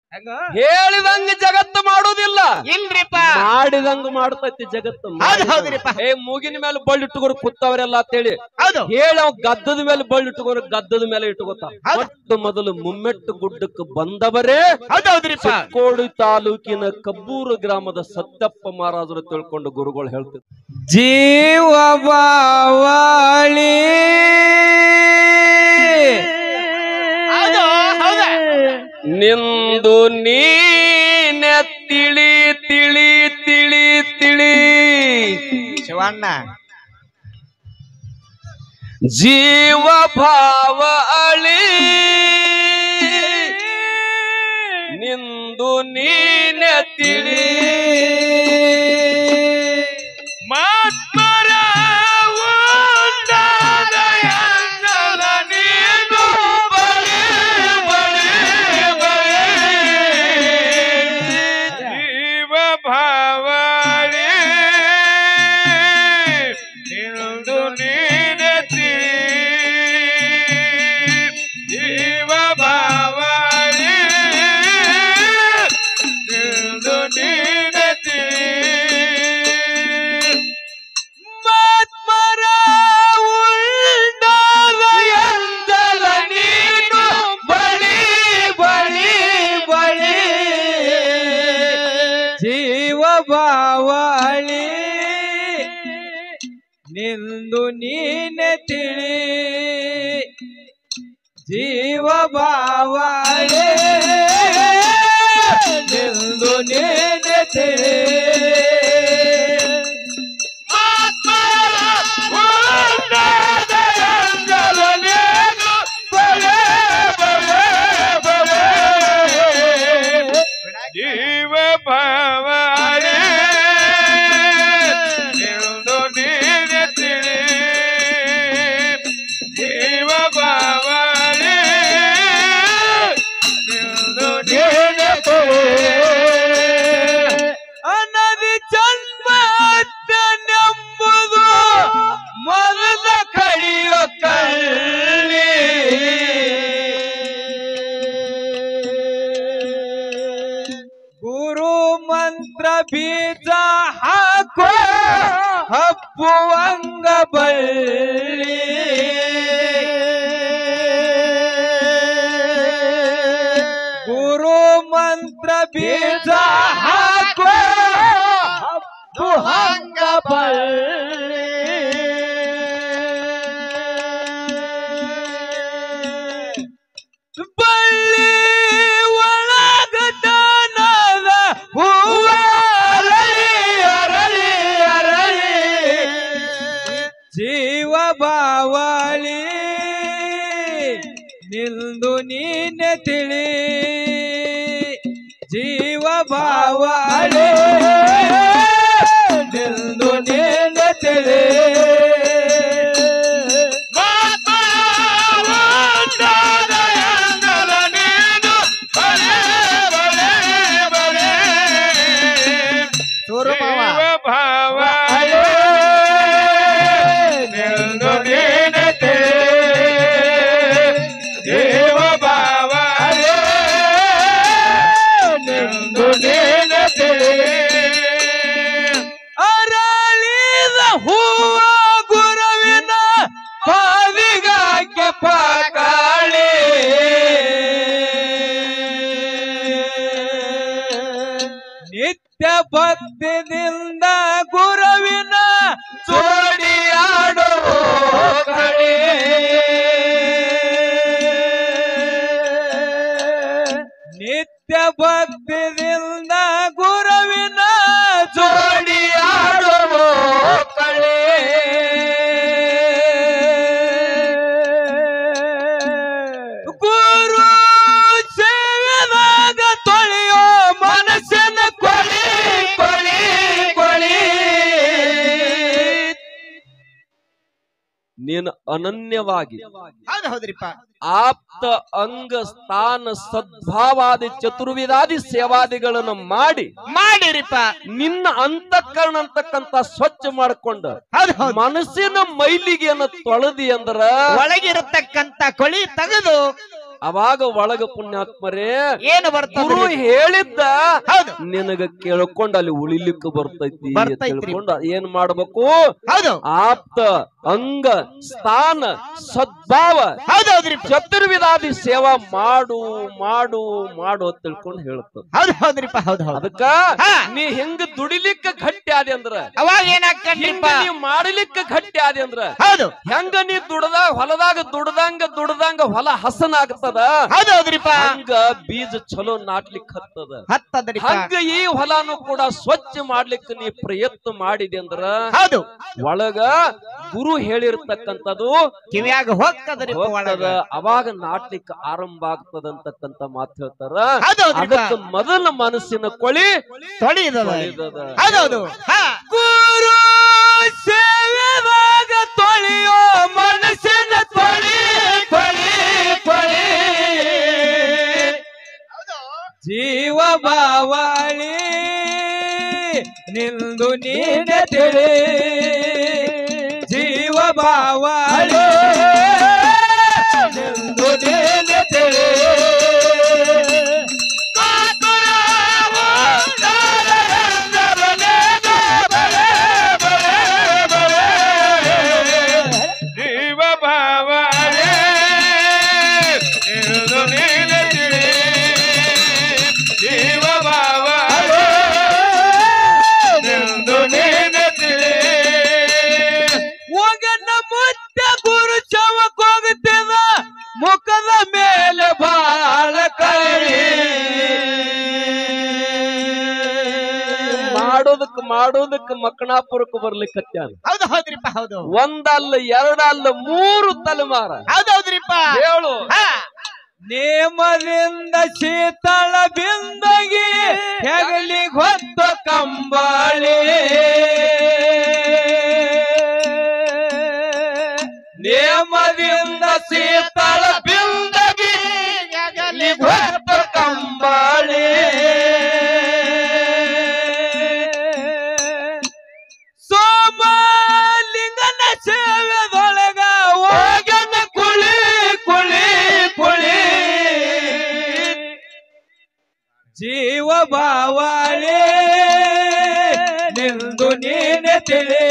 ಹೆಂಗ ಹೇಳಿದಂಗ ಜಗತ್ತು ಮಾಡುವುದಿಲ್ಲ ಇಲ್ರಿಪ್ಪ ಮಾಡಿದಂಗ ಮಾಡ್ತೈತಿ ಜಗತ್ತು ಹೌದು ಮಾಡಿದಂಗ. ಹೌದ್ರಿಪ್ಪ ಏ ಮೂಗಿನ ಮೇಲೆ ಬಳ್ಳಿ ಇಟ್ಟುಕೋರು ಕೂತವ್ರೆಲ್ಲ ಅಂತೇಳಿ ಹೌದು ಹೇಳಿ ಅವ್ ಗದ್ದದ ಮೇಲೆ ಬಳ್ಳಿ ಇಟ್ಟುಕೋರು ಗದ್ದದ ಮೇಲೆ ಇಟ್ಟುಕೋತ ಹೌದು. ಮೊಟ್ಟ ಮೊದಲು ಮುಮ್ಮೆಟ್ಟು ಗುಡ್ಡಕ್ಕೆ ಬಂದವರೇ ಹೌದು ಹೌದ್ರಿಪ್ಪ ಚಿಕ್ಕೋಡಿ ತಾಲೂಕಿನ ಕಬ್ಬೂರು ಗ್ರಾಮದ ಸತ್ಯಪ್ಪ ಮಹಾರಾಜರು ತಿಳ್ಕೊಂಡು ಗುರುಗಳು ಹೇಳ್ತಿದ್ರು ಜೀವ ಬಾವಳಿ ಹೌದು ಹೌದ ನಿಂದು ನೀನೆ ತಿಳಿ ತಿಳಿ ತಿಳಿ ತಿಳಿ ಶಿವಣ್ಣ ಜೀವ ಭಾವ ಅಳಿ ನಿಂದು ನೀನೆ ತಿಳಿ ಮಾತ್ಮರ ಉಂಡಾದ ಎಂದಲ ನೀನು ಬಳಿ, ಬಳಿ, ಬಳಿ. ಜೀವ ಭಾವಳಿ ನಿಂದು ನೀನೆ ತಿಳಿ ಜೀವ ಭಾವಳಿ ನಿಂದು ನೀನೆ ತಿಳಿ ಮಾತ್ಮರ ಉಂಡಾದ ಎಂದಲ ನೀನು ಬಳಿ ಬಳಿ ಬಳಿ ಜೀವ ಬಾವಳಿ ನಿಂದು ನೀನೆ ತಿಳಿ ಜೀವ ಬಾವಳಿ ನಿಂದು ನೀನೆ ತಿಳಿ ಜೀವ ಭಾವನೆ ನಿಂದು ನೀನೆ ತಿಳಿ ಜೀವ ಭಾವನೆ ನಿಂದು ನೀನೆ ಅನದಿ ಜನ್ಮ ನೆಂಬುದು ಮರದ ಕಡಿಯೋ ಕಳ್ಳಿ ಗುರು ಮಂತ್ರ ಬೀಜ ಹಾಕೋ ಹಬ್ಬುವಂಗ ಬಳ್ಳಿ ಗುರು ಮಂತ್ರ ಬೀಜ ಹಾಕೋ ಹಬ್ಬುವಂಗ ಬಳ್ಳಿ ಬಳ್ಳಿ ಒಳಗದನದ ಹೂವ ಅರಳಿ ಅರಳಿ ಅರಳಿ ಜೀವ ಬಾವಳಿ ನಿಂದು ನೀನೆ ತಿಳಿ ಜೀವ ಬಾವಳಿ ನಿಂದು ನೀನೆ ತಿಳಿ ಸೂರು ಮಾವ ಅರಳಿದ ಹೂವ ಗುರುವಿನ ಪಾವಿಗಾಕೆ ಪಾಕಾಳಿ ನಿತ್ಯ ಭಕ್ತಿದಿಂದ ಗುರುವಿನ ಜೋಡಿಯಾಡೋ ಕಳೆ ನಿತ್ಯ ಭಕ್ತಿದಿಂದ ಗುರುವಿನ ಜೋಡಿಯಾಡೋ ಕಳೆ ಗುರು ಸೇವೆದಾಗ ತೊಳೆಯೋ ಮನಸ್ಸಿನ ಕೊಳಿ ಕೊಳಿ ಕೊಳಿ ನೀನು ಅನನ್ಯವಾಗಿ ಹೌದು ಹೌದ್ರಿಪ್ಪ ಆಪ್ತ ಅಂಗ ಸ್ಥಾನ ಸದ್ಭಾವಾದಿ ಚತುರ್ವಿಧಾದಿ ಸೇವಾದಿಗಳನ್ನು ಮಾಡಿ ಮಾಡಿರಿಪ್ಪ ನಿನ್ನ ಅಂತಃಕರಣ ಅಂತಕ್ಕಂತ ಸ್ವಚ್ಛ ಮಾಡಿಕೊಂಡು ಹೌದು ಹೌದು ಮನಸ್ಸಿನ ಮೈಲಿಗೆಯನ್ನು ತೊಳೆದಿ ಅಂದ್ರ ಒಳಗಿರತಕ್ಕಂತ ಕೊಳಿ ತೆಗೆದು ಅವಾಗ ಒಳಗ ಪುಣ್ಯಾತ್ಮರೇ ಏನು ಗುರು ಬರ್ತದ್ರಿ ಹೇಳಿದ್ದ ಹೌದು ನಿನಗ ಕೇಳ್ಕೊಂಡ್ ಅಲ್ಲಿ ಉಳಿಲಿಕ್ಕೆ ಬರ್ತೈತಿ ಬರ್ತೈತ್ರಿ. ತಿಳ್ಕೊಂಡ್ ಏನ್ ಮಾಡ್ಬೇಕು ಹೌದು ಆಪ್ತ ಅಂಗ ಸ್ಥಾನ ಸದ್ಭಾವ ಹೌದು ಹೌದ್ರಿಪ್ಪ ಚತುರ್ವಿಧಾದಿ ಸೇವಾ ಮಾಡು ಮಾಡು ಮಾಡು ಅಂತ ತಿಳ್ಕೊಂಡು ಹೇಳ್ತದ ಹೌದು ಹೌದ್ರಿಪ್ಪ ಹೌದು ಹೌದು ಅದಕ್ಕ ಹಾ. ನೀ ಹೆಂಗ ದುಡಿಲಿಕ್ಕ ಗಟ್ಟಿ ಆದಿ ಅಂದ್ರ ಅವಾಗ ಹಿಂಗ ಏನಾಕಂಡ್ರಿಪ್ಪ ನೀ ಮಾಡಲಿಕ್ಕ ಗಟ್ಟಿ ಆದಿ ಅಂದ್ರ ಹೌದು ಹೆಂಗ ನೀ ದುಡ್ದಾಗ ಹೊಲದಾಗ ದುಡ್ದಂಗ ದುಡ್ದಂಗ ಹೊಲ ಹಸನ ಆಗ್ತದ ಹೌದು ಹೌದ್ರಿಪ್ಪ ಹಂಗ ಬೀಜ ಚಲೋ ನಾಟ್ಲಿಕ್ ಹತ್ತದ ಹತ್ತದ್ರಿಪ್ಪ ಹಂಗ ಈ ಹೊಲನು ಕೂಡ ಸ್ವಚ್ಛ ಮಾಡ್ಲಿಕ್ಕೆ ನೀ ಪ್ರಯತ್ನ ಮಾಡಿದೆ ಅಂದ್ರ ಹೌದು ಒಳಗ ಗುರು ಹೇಳಿರ್ತಕ್ಕಂಥದ್ದು ಕಿವಿಯಾಗ ಹೋಗ್ತದ್ರಿಪ್ಪ ಹೋಗ್ತದ ಒಳಗ ಅವಾಗ ನಾಟ್ಲಿಕ್ಕೆ ಆರಂಭ ಆಗ್ತದ ಅಂತಕ್ಕಂತ ಮಾತು ಹೇಳ್ತಾರ ಹೌದು ಹೌದ್ರಿಪ್ಪ ಅದಕ್ಕೆ ಮೊದಲ ಮನಸ್ಸಿನ ಕೊಳಿ ತೊಳಿದದ ತೊಳೆದದ. ಹೌದೌದು ಹಾ ಗುರು ಸೇವೆದಾಗ ತೊಳೆಯೋ ಮನಸ್ಸಿನ ತೊಳಿ ತೊಳಿ ತೊಳಿ ಜೀವ ಬಾವಳಿ ನಿಂದು ನೀನೆ ತಿಳಿ ಜೀವ ಬಾವಳಿ ನಿಂದು ನೀನೆ ತಿಳಿ ಜೀವ ಬಾವಳಿ ನಿಂದು ನೀನೆ ತಿಳಿ ಜೀವ ಬಾವಳಿ ನಿಂದು ನೀನೆ ತಿಳಿ ಹೋಗಣ್ಣ ಮುತ್ತ ಗುರು ಚವಕ್ ಹೋಗುತ್ತಿದ ಮುಖದ ಮೇಲೆ ಬಾಳ ಕಳಿ ಮಾಡೋದಕ್ ಮಾಡೋದಕ್ ಮಕ್ಕಣಾಪುರಕ್ಕೆ ಬರ್ಲಿಕ್ಕತ್ಯಾನ ಹೌದು ಹೌದ್ರಿಪ್ಪ ಹೌದು ಒಂದಲ್ಲ ಎರಡಲ್ಲ ಮೂರು ತಲೆಮಾರ ಹೌದು ಹೌದ್ರಿಪ್ಪ ಹೇಳು ಹಾ ನೇಮದಿಂದ ಶೀತಳ ಬಿಂದಗಿ ಹೆಗಲಿ ಹೊತ್ತ ಕಂಬಳಿ ನೇಮದಿಂದ ಶೀತಳ ಬಿಂದಗಿ ಹೆಗಲಿ ಹೊತ್ತ ಕಂಬಳಿ ಸೋಮಲಿಂಗನ ಸೇವೆದೊಳಗ ಹೋಗನ ಕುಳಿ ಕುಳಿ ಕುಳಿ ಜೀವ ಬಾವಳಿ ನಿಂದು ನೀನೆ ತಿಳಿ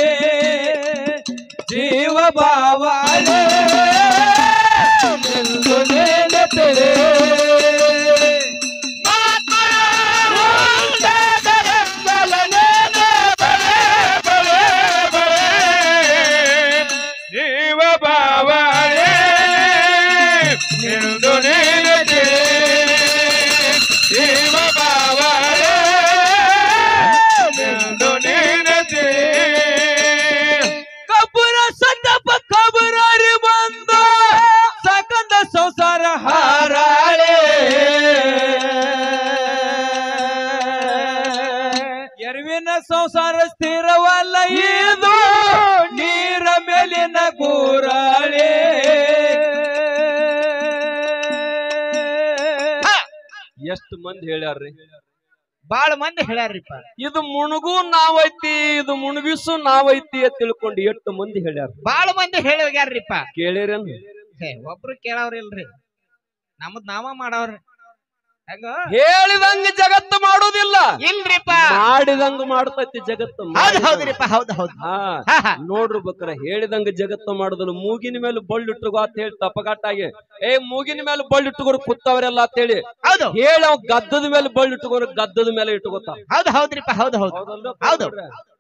ಜೀವ ಬಾವಳಿ ನಿಂದು ನೀನೆ ತಿಳಿ ಜೀವ ಬಾವಳಿ ನಿಂದು ನೀನೆ ತಿಳಿ ಜೀವ ಬಾವಳಿ ನಿಂದು ನೀನೆ ತಿಳಿ ಕಬ್ಬುರ ಸದ್ದಪ್ಪ ಕಬುರಾರಿ ಬಂದ ಸಕಂದ ಸಂಸಾರ ಹಾರಾಳೆ ಎರುವಿನ ಸಂಸಾರ ಸ್ಥಿರವಲ್ಲ ಇದು ನೀರ ಮೇಲಿನ ಗೂರಾಳೆ ಎಷ್ಟು ಮಂದಿ ಹೇಳ್ಯಾರ್ರಿ ಬಾಳ ಮಂದಿ ಹೇಳ್ಯಾರ್ರಿಪ್ಪ ಇದು ಮುಣುಗು ನಾವೈತಿ ಇದು ಮುಣುಗಿಸು ನಾವೈತಿ ಅಂತ ತಿಳ್ಕೊಂಡು ಎಷ್ಟು ಮಂದಿ ಹೇಳ್ಯಾರ ಬಾಳ ಮಂದಿ ಹೇಳಿ ಹೋಗ್ಯಾರ್ರಿಪ್ಪ ಕೇಳಿರೇನ್ ಹೇ ಒಬ್ರು ಕೇಳವ್ರಿಲ್ರಿ ನಮ್ದ್ ನಾವ ಮಾಡವ್ರಿ ಹೆಂಗ ಹೇಳಿದಂಗ ಜಗತ್ತು ಮಾಡೋದಿಲ್ಲ ಇಲ್ರಿಪ್ಪ ಮಾಡಿದಂಗ ಮಾಡ್ತೈತಿ ಜಗತ್ತು ಹೌದ್ ಹೌದ್ರಿಪ್ಪ ಹೌದ್ ಹೌದ್ ಹಾ ಹಾ ಹಾ ನೋಡ್ರಿ ಬಕ್ರ ಹೇಳಿದಂಗ ಜಗತ್ತು ಮಾಡುದಲ್ಲ ಮೂಗಿನ ಮೇಲೆ ಬಳ್ಳಿಟ್ಟುಗೋ ಅಂತ ಹೇಳಿ ತಪ್ಪಗಾಟಾಗಿ ಏ ಮೂಗಿನ ಮೇಲೆ ಬಳ್ಳಿಟ್ಟುಗೋರು ಕೂತವ್ರೆಲ್ಲ ಅಂತ ಹೇಳಿ ಹೌದು ಹೇಳಿ ಅವ್ ಗದ್ದದ ಮೇಲೆ ಬಳ್ಳಿಟ್ಟುಗೋರು ಗದ್ದದ ಮೇಲೆ ಇಟ್ಟುಗೋತ ಹೌದ್ ಹೌದ್ರಿಪ್ಪ ಹೌದ್ ಹೌದ್ ಹೌದು.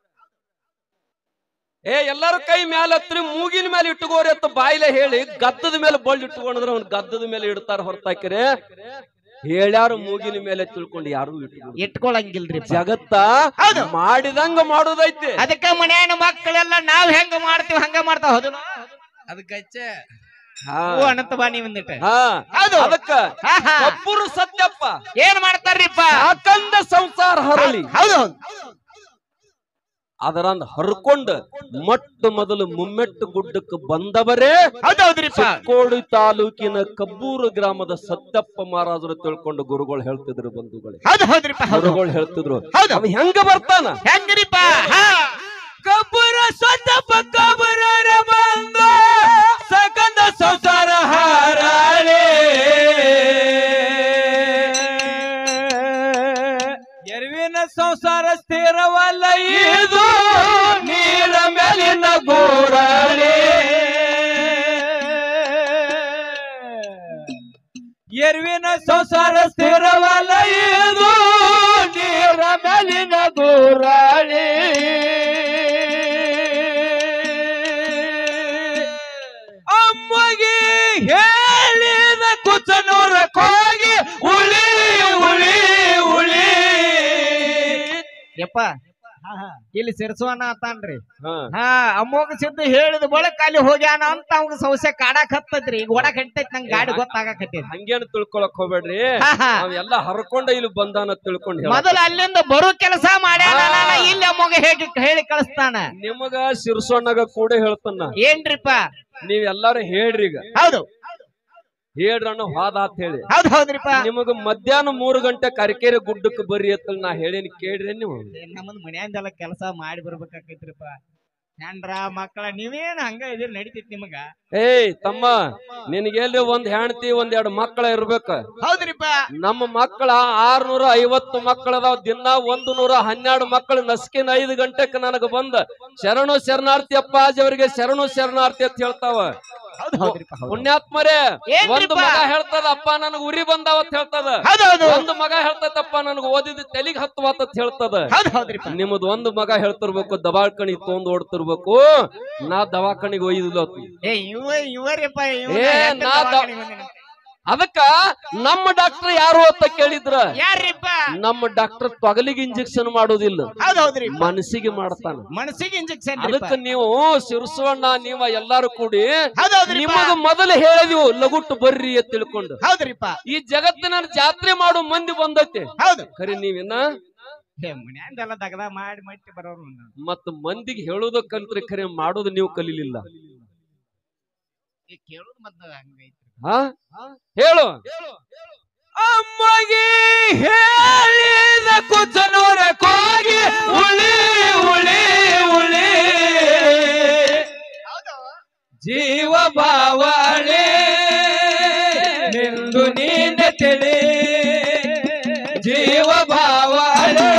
ಏ ಎಲ್ಲಾರು ಕೈ ಮ್ಯಾಲ ಹತ್ರಿ ಮೂಗಿನ ಮೇಲೆ ಇಟ್ಟುಗೋರಿ ಅಂತ ಬಾಯಿಲೆ ಹೇಳಿ ಗದ್ದದ ಮೇಲೆ ಬಳ್ಳಿ ಇಟ್ಟುಕೊಂಡ್ರೆ ಅವ್ನ ಗದ್ದದ ಮೇಲೆ ಇಡ್ತಾರ ಹೊರತಾಕಿರೆ ಹೇಳ್ಯಾರು ಮೂಗಿನ ಮೇಲೆ ತಿಳ್ಕೊಂಡು ಯಾರು ಇಟ್ಕೊಂಡು ಇಟ್ಕೊಳಂಗಿಲ್ರಿ ಜಗತ್ತ ಹೌದು. ಮಾಡಿದಂಗ ಮಾಡೋದೈತಿ ಅದಕ್ಕ ಮನ್ಯಾನ ಮಕ್ಕಳೆಲ್ಲ ನಾವ್ ಹೆಂಗ ಮಾಡ್ತೀವಿ ಹಂಗ ಮಾಡ್ತಾವ ಹೌದು ಅದಕ್ಕೆ ಹಾ. ಓ ಅನಂತ ಬಾ ನೀವ್ ಒಂದಿಟ್ಟು. ಹಾ ಹೌದು ಅದಕ್ಕ ಹಾ ಹಾ ಕಬ್ಬುರು ಸತ್ಯಪ್ಪ ಏನ್ ಮಾಡ್ತಾರ್ರಿಪ್ಪ ಸಾಕಂದ ಸಂಸಾರ ಹರಳಿ ಹೌದು ಹೌದು ಅದರಂದ ಹರ್ಕೊಂಡ್ ಮೊಟ್ಟ ಮೊದಲು ಮುಮ್ಮೆಟ್ಟು ಗುಡ್ಡಕ್ಕೆ ಬಂದವರೇ ಹೌದ್ ಹೌದ್ರಿಪ್ಪ ಚಿಕ್ಕೋಡಿ ತಾಲೂಕಿನ ಕಬ್ಬೂರು ಗ್ರಾಮದ ಸತ್ಯಪ್ಪ ಮಹಾರಾಜರು ತಿಳ್ಕೊಂಡು ಗುರುಗಳು ಹೇಳ್ತಿದ್ರು ಬಂಧುಗಳೇ ಹೌದ್ ಹೌದ್ರಿಪ್ಪ ಹೌದು ಗುರುಗಳು ಹೇಳ್ತಿದ್ರು ಹೌದು ಅವ ಹೆಂಗ ಬರ್ತಾನ ಹೆಂಗ್ರಿಪ್ಪ ಹಾ ಕಬ್ಬುರ ಸದ್ದಪ್ಪ ಕಬುರರ ಬಂದ ಸಕಂದ ಸಂಸಾರ ಹಾರಾಳೆ ಎರ್ವಿನ ಸಂಸಾರ ಸ್ಥಿರವಲ್ಲ ಇದು ನೀರ ಮೇಲಿನ ಗೋರಳೆ ಎರ್ವಿನ ಸಂಸಾರ ಸ್ಥಿರವಲ್ಲ ಇದು ನೀರ ಮೇಲಿನ ಗೋರಳೆ ಅಮ್ಮಗೆ ಹೇಳಿದ ಕುಚನೂರ ಹೋಗಿ ಉಳಿ ಉಳಿ ಉಳಿ ಯಪ್ಪ ಇಲ್ಲಿ ಸಿರ್ಸೋಣ ಅತ್ತಾನ್ರಿ ಹಾ ಹಾ ಅಮ್ಮೋಗ ಸಿದ್ದು ಹೇಳಿದ ಬಳಕ ಅಲ್ಲಿ ಹೋಗ್ಯಾನ ಅಂತ ಅವಾಗ ಸಮಸ್ಯೆ ಕಾಡಾಕ್ ಹತ್ತದ್ರಿ ಈಗ ಒಳಗ್ ಹಂಟೈತಿ ನಂಗ್ ಗಾಡಿ ಗೊತ್ತಾಗಕತ್ತೈತಿ ಹಂಗೇನು ತಿಳ್ಕೊಳಕ್ ಹೋಗ್ಬೇಡ್ರಿ ಹಾ, ಹಾ. ಅವೆಲ್ಲ ಹರ್ಕೊಂಡ ಇಲ್ಲಿ ಬಂದಾನ ತಿಳ್ಕೊಂಡ್ ಹೇಳ ಮೊದಲು ಅಲ್ಲಿಂದ ಬರೋ ಕೆಲಸ ಮಾಡ್ಯಾನ ನಾನ ಇಲ್ಲಿ ಅಮ್ಮಗ ಹೇಳಿ ಹೇಳಿ ಕಳಿಸ್ತಾನ ನಿಮಗ ಶಿರ್ಸೋಣ್ಣಗ ಕೂಡ ಹೇಳ್ತಾನ ಏನ್ರಿಪ್ಪ ನೀವೆಲ್ಲಾರು ಹೇಳ್ರಿ ಈಗ ಹೌದು ಹೇಳ್ರಣ್ಣ ವಾದ ಅಂತ ಹೇಳಿ ಹೌದ್ ಹೌದ್ರಿಪ್ಪ ನಿಮಗ ಮಧ್ಯಾಹ್ನ ಮೂರು ಗಂಟೆ ಕರಿಕೆರೆ ಗುಡ್ಡಕ್ಕೆ ಬರ್ರಿ ಅಂತ ನಾ ಹೇಳೇನಿ ಕೇಳ್ರಿ ನೀವು ನಮ್ಮದ್ ಮನ್ಯಾಂದೆಲ್ಲ ಕೆಲಸ ಮಾಡಿ ಬರ್ಬೇಕಾಕೈತ್ರಿಪ್ಪ ಹೆಂಡ್ರ ಮಕ್ಕಳ ನೀವೇನ್ ಹಂಗ ಇದಿರ್ ನಡಿತೈತಿ ನಿಮಗ ಏಯ್ ತಮ್ಮ ನಿನಗೆಲ್ಲಿ ಒಂದ್ ಹೆಣ್ತಿ ಒಂದ್ ಎರಡು ಮಕ್ಕಳ ಇರ್ಬೇಕ ಹೌದ್ರಿಪ್ಪ ನಮ್ಮ ಮಕ್ಕಳ ಆರ್ನೂರ ಐವತ್ತು ಮಕ್ಕಳದಾವ್ ದಿನ ಒಂದು ನೂರ ಹನ್ನೆರಡು ಮಕ್ಕಳು ನಸ್ಕಿನ ಐದು ಗಂಟೆಕ್ ನನಗ ಬಂದ ಶರಣು ಶರಣಾರ್ಥಿ ಅಪ್ಪಾಜಿ ಅವರಿಗೆ ಶರಣು ಶರಣಾರ್ಥಿ ಅಂತ ಹೇಳ್ತಾವ ಹೌದ್ ಹೌದ್ರಿಪ್ಪ ಹೌದ್. ಪುಣ್ಯಾತ್ಮರೇ ಏನ್ರಿಪ್ಪ? ಒಂದು ಮಗ ಹೇಳ್ತದ ಅಪ್ಪ ನನಗ ಉರಿ ಬಂದಾವ ಅಂತ ಹೇಳ್ತದ ಹೌದ್ ಹೌದು ಒಂದು ಮಗ ಹೇಳ್ತದಪ್ಪ ನನಗ ಓದಿದ ತೆಲಿಗ್ ಹತ್ತುವಾತ ಅಂತ ಹೇಳ್ತದ ಹೌದ್ ಹೌದ್ರಿಪ್ಪ ನಿಮ್ಮದ್ ಒಂದು ಮಗ ಹೇಳ್ತಿರ್ಬೇಕು ದವಾಖಾನಿಗ್ ತೊಗೊಂಡ್ ಓಡ್ತಿರ್ಬೇಕು ನಾ ದವಾಖಾನಿಗ್ ಒಯ್ದಿಲ್ಲ ಏ ಇವ ಇವರಿಪ್ಪ ಇವ ಏ, ನಾ ದ- ಅದಕ್ಕ ನಮ್ಮ ಡಾಕ್ಟರ್ ಯಾರು ಅಂತ ಕೇಳಿದ್ರ ಯಾರಿಪ್ಪ ನಮ್ಮ ಡಾಕ್ಟರ್ ತೊಗಲಿಗೆ ಇಂಜೆಕ್ಷನ್ ಮಾಡೋದಿಲ್ಲ ಹೌದ್ ಹೌದ್ರಿ ಮನಸ್ಸಿಗೆ ಮಾಡ್ತಾನ ಮನಸ್ಸಿಗೆ ಇಂಜೆಕ್ಷನ್ ಅದಕ್ಕ ನೀವು ಸಿರ್ಸವಣ್ಣ ನೀವ ಎಲ್ಲಾರು ಕೂಡಿ ಹೌದ್ ಹೌದ್ರಿಪ್ಪ ನಿಮಗ ಮೊದಲು ಹೇಳಿದ್ವು ಲಗುಟ್ಟು ಬರ್ರಿ ಅಂತ ತಿಳ್ಕೊಂಡು ಹೌದ್ರಿಪ್ಪ ಈ ಜಗತ್ತಿನ ಜಾತ್ರೆ ಮಾಡೋ ಮಂದಿ ಬಂದೈತೆ ಹೌದು ಖರೆ ನೀವಿನ್ನ ಏ ಮನ್ಯಾಂದೆಲ್ಲ ದಗದ ಮಾಡಿ ಮಟ್ಟಿ ಬರೋರು ನಾವು. ಮತ್ತ ಮಂದಿಗೆ ಹೇಳೋದು ಕಲ್ತ್ರಿ ಖರೆ ಮಾಡೋದು ನೀವು ಕಲೀಲಿಲ್ಲ ಈ ಕೇಳೋದು ಮತ್ತೆ ಹಂಗೈತ್ರಿ ಹಾ ಹೇಳು ಅಮ್ಮಗೆ ಹೇಳಿದ ಕುಚನೂರ ಹೋಗಿ ಉಳಿ ಉಳಿ ಉಳಿ ಜೀವ ಬಾವಳೆ ನಿಂದು ನೀನ ತಿಳಿ ಜೀವ ಬಾವಳೆ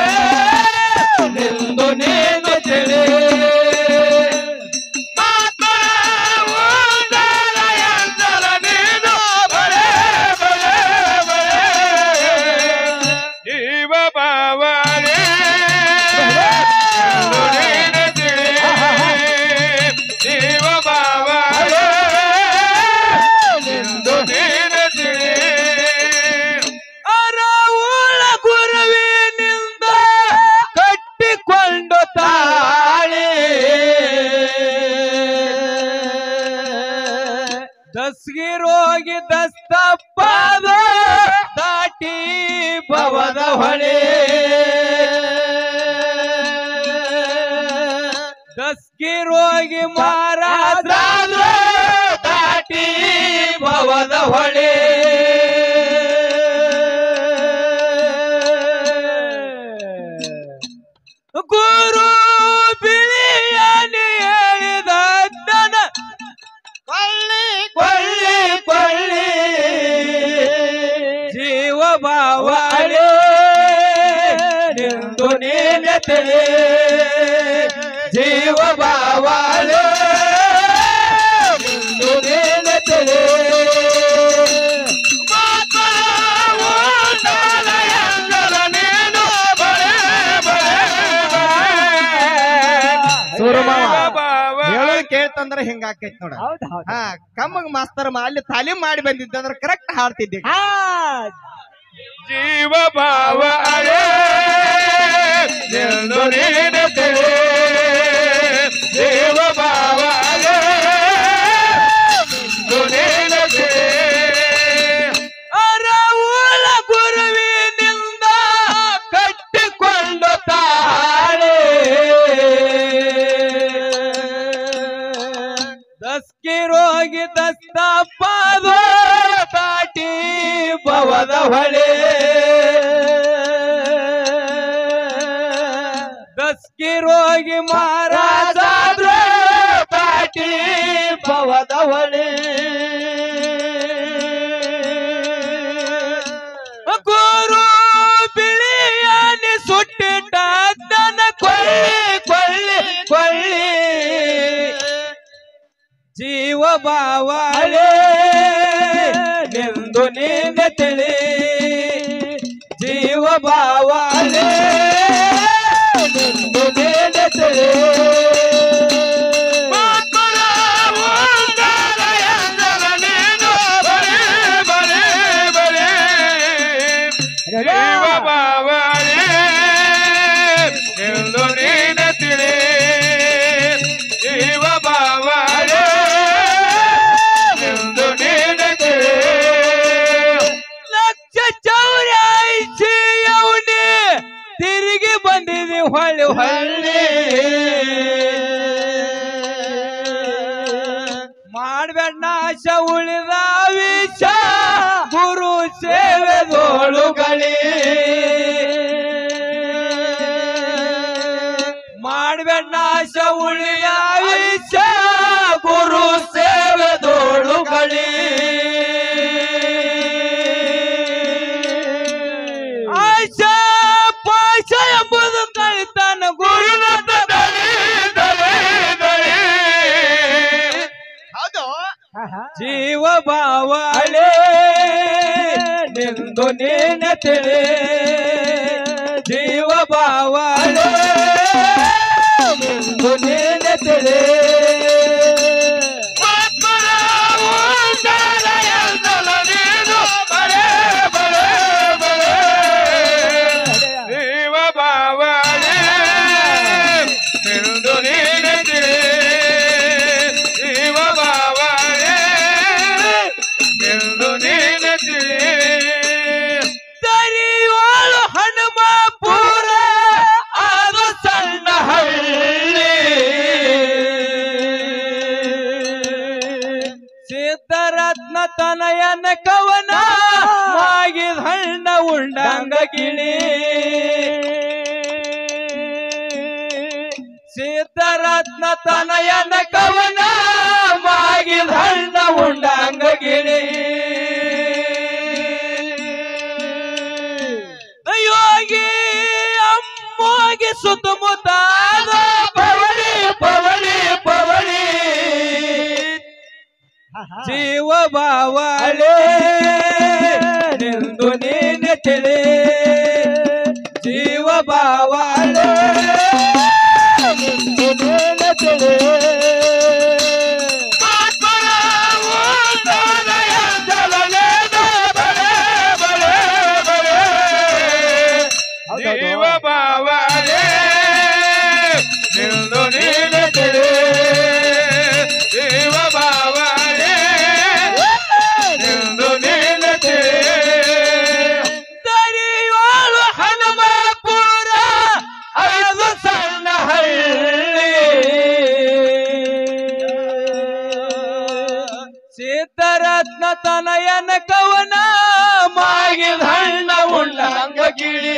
ನಿಂದು ನೀನು ತಿಳಿ ಜೀವ ಬಾವಳೆ ಜೀವ ಬಾವಳೆ ನಿಂದು ನೀನು ತಿಳಿ ಅರವುಳ ಗುರುವಿನಿಂದ ಕಟ್ಟಿಕೊಂಡು ತಾಳೆ ದಸ್ಗಿರೋಗಿ ದಸ್ತಪ್ಪಾದ ದಾಟಿ ಭವದ ಹೊಳೆ ದಸ್ಗಿರೋಗಿ ಮಾರಾದ ದಾಟಿ ಭವದ ಹೊಳೆ ಗುರು ಬಿಳಿಯನೆ ಹೇಳಿದ ದನ ಕೊಳ್ಳಿ ಕೊಳ್ಳಿ ಕೊಳ್ಳಿ ಜೀವ ಬಾವಳೆ ನಿಂದು ನೀನ ತಿಳಿ ಜೀವ ಬಾವಳೆ ನಿಂದು ನೀನ ತಿಳಿ ಹೇಳೋದು ಕೇಳ್ತಂದ್ರ ಹಿಂಗ ಆಕೈತಿ ನೋಡ ಹಾ ಕಮ್ಮಗ್ ಮಾಸ್ತರ್ ಮ- ಅಲ್ಲಿ ತಾಲೀಮ್ ಮಾಡಿ ಬಂದಿದ್ದಂದ್ರ ಕರೆಕ್ಟ್ ಹಾಡ್ತಿದ್ದೆ ಜೀವ ಭಾವ ಅಳೆ ಎಂದು ನೀನು ತಿಳಿ ಜೀವ ಭಾವ ಅಳೆ ಎಂದು ನೀನು ತಿಳಿ ಅರವುಲ ಗುರುವಿನಿಂದ ಕಟ್ಟಿಕೊಂಡು ತಾಳೆ ದಸ್ಕಿರೋಗಿ ದಸ್ತಪ್ಪಾದ ದಾಟಿ ಭವದ ಹೊಳೆ ದಸ್ಕಿರೋಗಿ ಮಹಾರಾಜ ದಾಟಿ ಭವದ ಹೊಳೆ ಗುರು ಬಿಳಿಯನೆ ಬಾವಳೆ ನಿಂದು ನೀನ ತಿಳಿ ಜೀವ ಬಾವಳೆ ನಿಂದು ನೀನ ತಿಳಿ ಲಕ್ಷ ಚೌರಾಯಿಸಿ ಅವನಿ ತಿರುಗಿ ಬಂದಿದೆ ಹೊಳ್ಳಿ ಹೊಳ್ಳಿ ಮಾಡ್ಬೇಡ ನಾಶ ಉಳಿದ ವಿಷ ಗುರು ಸೇವೆದೋಳುಗಳಿ ಮಾಡ್ಬೇಡ ನಾಶ ಉಳಿದ ವಿಷ ಗುರು ಸೇವೆದೋಳುಗಳಿ ಆಶಾ ಪಾಶ ಎಂಬುದು ಕಳಿತಾನ ಗುರುನಾಥ ಹೌದು ಜೀವ ಬಾವಳೆ ನಿಂದು ನೀನ ತಿಳಿ ಜೀವ ಬಾವಳೆ ನಿಂದು ನೀನ ತಿಳಿ ತರಿವಾಳು ಹನುಮಾಪುರ ಅದು ಸಣ್ಣ ಹಳ್ಳಿ ಸಿದ್ಧರತ್ನ ತನಯನ ಕವನ ಮಾಗಿದ ಹಣ್ಣ ಉಂಡಂಗ ಗಿಳಿ ಸಿದ್ಧರತ್ನ ತನಯನ ಕವನ ಮಾಗಿದ ಹಣ್ಣ ಉಂಡಂಗ ಗಿಳಿ ಯೋಗಿ ಅಮ್ಮಗೆ ಸುತ್ತಮುತ್ತ ಪವಳಿ ಪವಳಿ ಪವಳಿ ಜೀವ ಬಾವಳೆ ನಿಂದು ನೀನೆ ತಿಳಿ ಜೀವ ಬಾವಳೆ ನಿಂದು ನೀನೆ ತಿಳಿ ಜೀವ ಬಾವಲೆ ನಿಂದು ನೀನೆ ತಿಳಿ ಜೀವ ಬಾವಲೆ ನಿಂದು ನೀನೆ ತಿಳಿ ತರಿವಾಳು ಹನುಮಾಪುರ ಅದು ಸಣ್ಣ ಹಳ್ಳಿ ಸಿದ್ಧರತ್ನ ತನಯನ ಕವನ ಮಾಗಿದ ಹಣ್ಣ ಉಳ್ಳಂಗ ಗಿಳಿ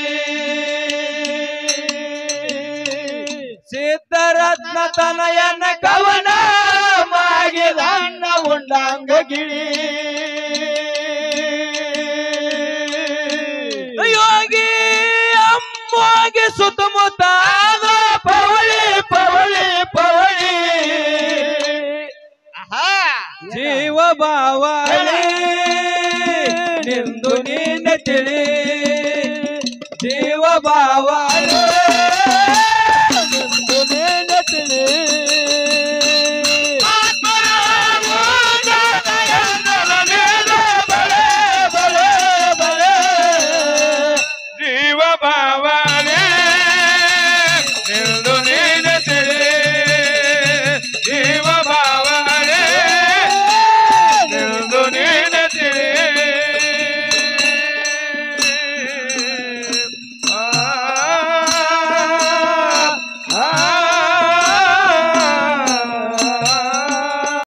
ಸಿದ್ಧರತ್ನ ತನಯನ ಕವನ ಮಾಗಿದ ಹಣ್ಣ ಉಳ್ಳಂಗ ಗಿಳಿ ಯೋಗಿ ಅಮ್ಮಗೆ ಸುತ್ತಮುತ್ತ ಪವಳಿ ಪವಳಿ ಪವಳಿ ಆಹಾ ಜೀವ ಬಾವಳಿ ನಿಂದು ನೀನೆ ತಿಳಿ ಜೀವ ಬಾವಳಿ